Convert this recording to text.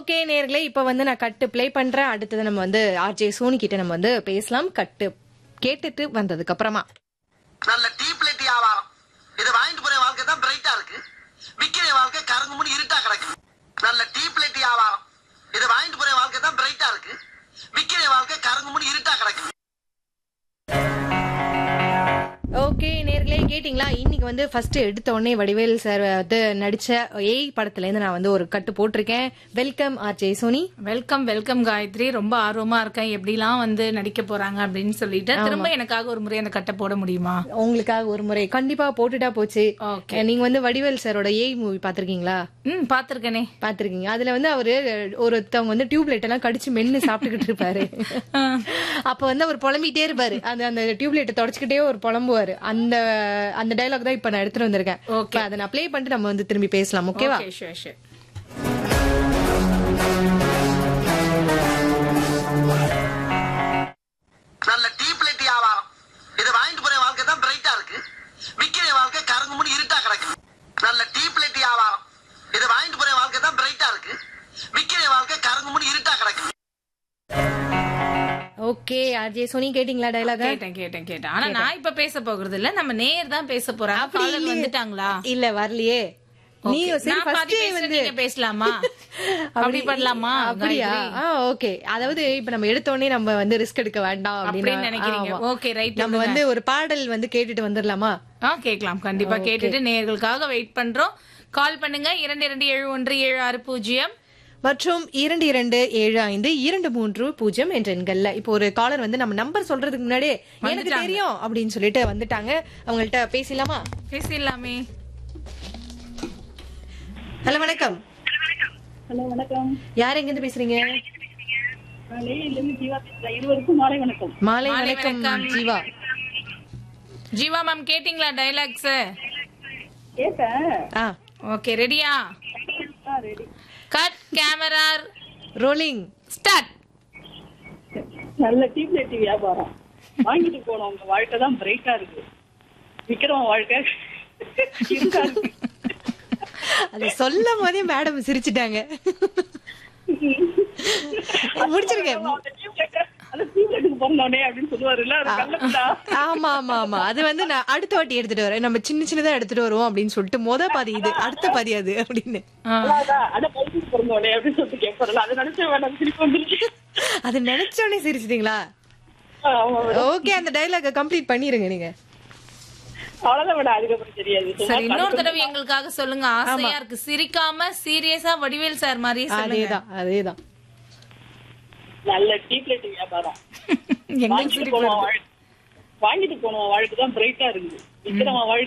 Okay நேர்களே இப்ப வந்து நான் கட்டு ப்ளே பண்றேன் அடுத்தது நம்ம வந்து ஆர்ஜே சோனி கிட்ட நம்ம வந்து பேசலாம் கட்டு கேட்டுட்டு வந்ததுக்கு அப்புறமா நல்ல டீப் லைட் வியாபாரம் இது வாங்கிட்டு போற வாழ்க்கை தான் பிரைட்டா இருக்கு விக்கிற வாழ்க்கை கருங்கு முடி இருட்டா கிடக்கு நல்ல டீப் லைட் வியாபாரம் இது வாங்கிட்டு போற வாழ்க்கை தான் பிரைட்டா இருக்கு விக்கிற வாழ்க்கை கருங்கு முடி இருட்டா கிடக்கு ஓகே நேர்களே கேட்டிங்களா இன்னைக்கு வந்து ஃபர்ஸ்ட் எடுத்த உடனே வடிவேல் சார் வந்து நடிச்ச ஏய் படத்துல இருந்து நான் வந்து ஒரு கட்டு போட்டிருக்கேன் welcome RJ Soni welcome welcome Gayathri ரொம்ப ஆர்வமா இருக்கேன் எப்படிலாம் வந்து நடிக்க போறாங்க அப்படின்னு சொல்லிட்டு திரும்ப எனக்காக ஒரு முறை அந்த கட்டை போட முடியுமா உங்களுக்காக ஒரு முறை கண்டிப்பா போட்டுட்டா போச்சு Okay. நீங்க வந்து வடிவேல் சாரோட ஏய் மூவி பாத்திருக்கீங்களா ம் பாத்திருக்கேனே பாத்திருக்கீங்க அதுல வந்து அவரு ஒருத்தவங்க வந்து டியூப் லைட் எல்லாம் கடிச்சு மென்னு சாப்பிட்டுக்கிட்டு இருப்பாரு அப்ப வந்து அவர் புலம்பிட்டே இருப்பாரு அந்த அந்த டியூப் லைட்டை தொடச்சுக்கிட்டே ஒரு புலம்புவாரு அந்த அந்த டைலாக் தான் இப்ப நான் எடுத்துட்டு வந்திருக்கேன் Okay. இப்ப அதை நான் ப்ளே பண்ணிட்டு நம்ம வந்து திரும்பி பேசலாம் ஓகேவா ஓகே ஷூர் ஷூர் நல்ல டீப் லைட் வியாபாரம் இது வாங்கிட்டு போற வாழ்க்கை தான் பிரைட்டா இருக்கு விக்கிற வாழ்க்கை கருங்கு முடி இருட்டா கிடக்கு நல்ல டீப் லைட் வியாபாரம் இது வாங்கிட்டு போற வாழ்க்கை தான் பிரைட்டா இருக்கு விக்கிற வாழ்க்கை கருங்கு முடி இருட்டா கிடக்கு ஓகே ஆர்ஜே சோனி கேட்டிங்களா டைலாக கேட்டேன் கேட்டேன் கேட்டேன் ஆனா நான் இப்ப பேச போகிறது இல்ல நம்ம நேர் தான் பேச போறாங்க காலர் வந்துட்டாங்களா இல்ல வரலையே நீ Okay. சரி நான் பாதி ஃபர்ஸ்ட் பேசுறேன், வந்து நீங்க பேசலாமா அப்படி பண்ணலாமா அப்படியா காயத்ரி? ஆ ஓகே அதாவது இப்ப நம்ம எடுத்த உடனே நம்ம வந்து ரிஸ்க் எடுக்க வேண்டாம் அப்படின்னு நினைக்கிறீங்க. ஆமா. Okay, right, நம்ம வந்து ஒரு பாடல் வந்து கேட்டுட்டு வந்துடலாமா ஆ கேட்கலாம் கண்டிப்பா கேட்டுட்டு நேர்களுக்காக வெயிட் பண்றோம் கால் பண்ணுங்க இரண்டு இரண்டு ஏழு ஒன்று ஏழு ஆறு பூஜ்ஜியம் மற்றும் இரண்டு இரண்டு ஏழு ஐந்து இரண்டு மூன்று பூஜ்ஜியம் என்ற எண்கள்ல இப்போ ஒரு காலர் வந்து நம்ம நம்பர் சொல்றதுக்கு முன்னாடியே எனக்கு வந்துட்டாங்க. தெரியும் அப்படின்னு சொல்லிட்டு வந்துட்டாங்க அவங்கள்ட்ட பேசலாமா பேசிடலாமே ஹலோ வணக்கம் ஹலோ வணக்கம் யார் எங்க இருந்து பேசுறீங்க நான் லேயிலிருந்து ஜீவா பேசுறேன் இருவருக்கும் மாலை வணக்கம் மாலை மாலை வணக்கம் வணக்கம். ஜீவா ஜீவா மேம் கேட்டிங்களா டைலாக்ஸ் கேட்டேன் ஆ ஓகே ரெடியா ready cut camera rolling start நல்ல டீப் லைட் வியாபாரம் வாங்கிட்டு போனோம் உங்க வாழ்க்கை தான் பிரைட்டா இருக்கு விக்கிறவன் வாழ்க்கை இருக்கா இருக்கு அது சொல்லும் போதே மேடம் சிரிச்சிட்டாங்க முடிச்சிருக்கேன் அந்த டீப் லைட் அந்த டீப் லைட்டுக்கு போனோடனே அப்படின்னு சொல்லுவாருல்ல அது கள்ளக்குடா ஆமா ஆமா ஆமா அது வந்து நான் அடுத்த வாட்டி எடுத்துட்டு வரேன் நம்ம சின்ன சின்னதா எடுத்துட்டு வருவோம் அப்படின்னு சொல்லிட்டு மொத பாதி இது அடுத்த பாதி அது அப்படின்னு அதான் அத பைக்கு பிறந்தோடனே அப்படின்னு சொல்லிட்டு கேட்பாருல்ல அதை நினைச்ச வேண்டாம் திருப்பி வந்துருச்சு அது நினைச்ச உடனே சிரிச்சிட்டீங்களா ஆமா ஓகே அந்த டைலாக கம்ப்ளீட் பண்ணிருங்க நீங்க அவ்வளவுதான் விட அதுக்கப்புறம் தெரியாது சும்மா சரி இன்னொரு தடவை எங்களுக்காக சொல்லுங்க ஆசையா இருக்கு சிரிக்காம சீரியஸா வடிவேல் சார் மாதிரியே சொல்லுங்க அதேதான் அதேதான் நல்ல டீப் லைட் வியாபாரம் எங்களுக்கு வாங்கிட்டு சிரிப்பு போனோம் வருது. வாழ்- வாங்கிட்டு போனோம் வாழ்க்கை தான் பிரைட்டா இருக்குது விக்கிறவன் வாழ்க்கை